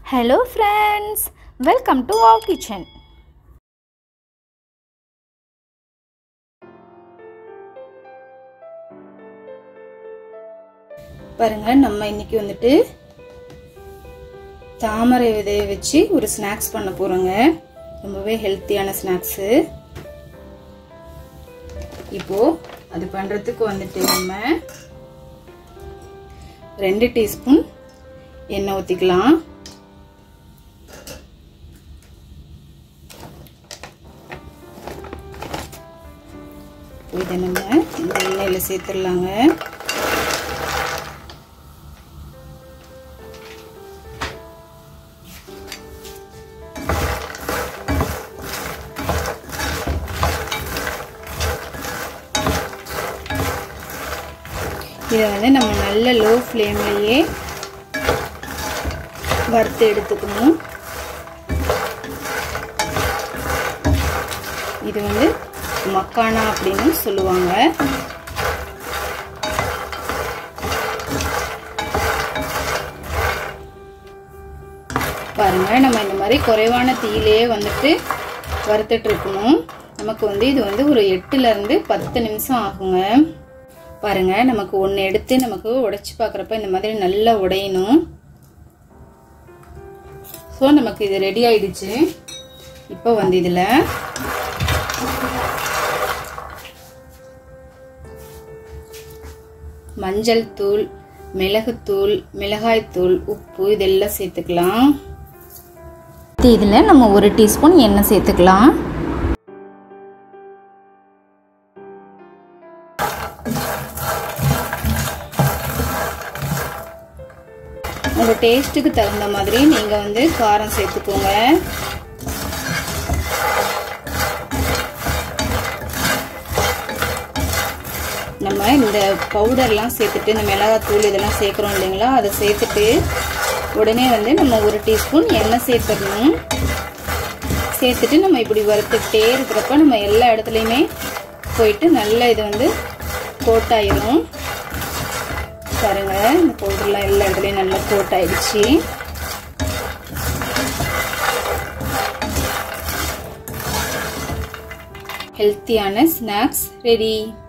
hello friends welcome to our kitchen பாருங்க நம்ம இன்னைக்கு வந்துட்டு தாமரை விதையை வச்சு ஒரு ஸ்நாக்ஸ் பண்ண போறோங்க ரொம்பவே ஹெல்த்தியான ஸ்நாக்ஸு இப்போ அது பண்றதுக்கு வந்துட்டு நம்ம ரெண்டு டீஸ்பூன் எண்ணெய் ஊற்றிக்கலாம் இதை நம்ம இந்த எண்ணெயில் சேர்த்துடலாங்க இதை வந்து நம்ம நல்ல லோ ஃப்ளேம்லேயே வறுத்து எடுத்துக்கணும் இது வந்து மக்கானா அப்படின்னு சொல்லுவாங்க பாருங்க நம்ம இந்த மாதிரி குறைவான தீயிலே வந்துட்டு வறுத்துட்டு இருக்கணும் நமக்கு வந்து இது வந்து ஒரு எட்டுல இருந்து பத்து நிமிஷம் ஆகுங்க பாருங்க நமக்கு ஒன்று எடுத்து நமக்கு உடைச்சு பார்க்குறப்ப இந்த மாதிரி நல்லா உடையணும் ஸோ நமக்கு இது ரெடி ஆயிடுச்சு இப்போ வந்து இதில் மஞ்சள் தூள் மிளகுத்தூள் மிளகாய்த்தூள் உப்பு இதெல்லாம் சேர்த்துக்கலாம் இதில் நம்ம ஒரு டீஸ்பூன் எண்ணெய் சேர்த்துக்கலாம் உங்கள் டேஸ்ட்டுக்கு தகுந்த மாதிரி நீங்கள் வந்து காரம் சேர்த்துக்கோங்க நம்ம இந்த பவுடர்லாம் சேர்த்துட்டு இந்த மிளகாத்தூள் இதெல்லாம் சேர்க்குறோம் இல்லைங்களா அதை சேர்த்துட்டு உடனே வந்து நம்ம ஒரு டீஸ்பூன் எண்ணெய் சேர்த்துடணும் சேர்த்துட்டு நம்ம இப்படி வறுத்துக்கிட்டே இருக்கிறப்ப நம்ம எல்லா இடத்துலையுமே போயிட்டு நல்லா இது வந்து கோட்டாயிரும் பாருங்க இந்த பவுடர்லாம் எல்லா இடத்துலையும் நல்லா கோட் ஆயிடுச்சு ஹெல்த்தியான ஸ்நாக்ஸ் ரெடி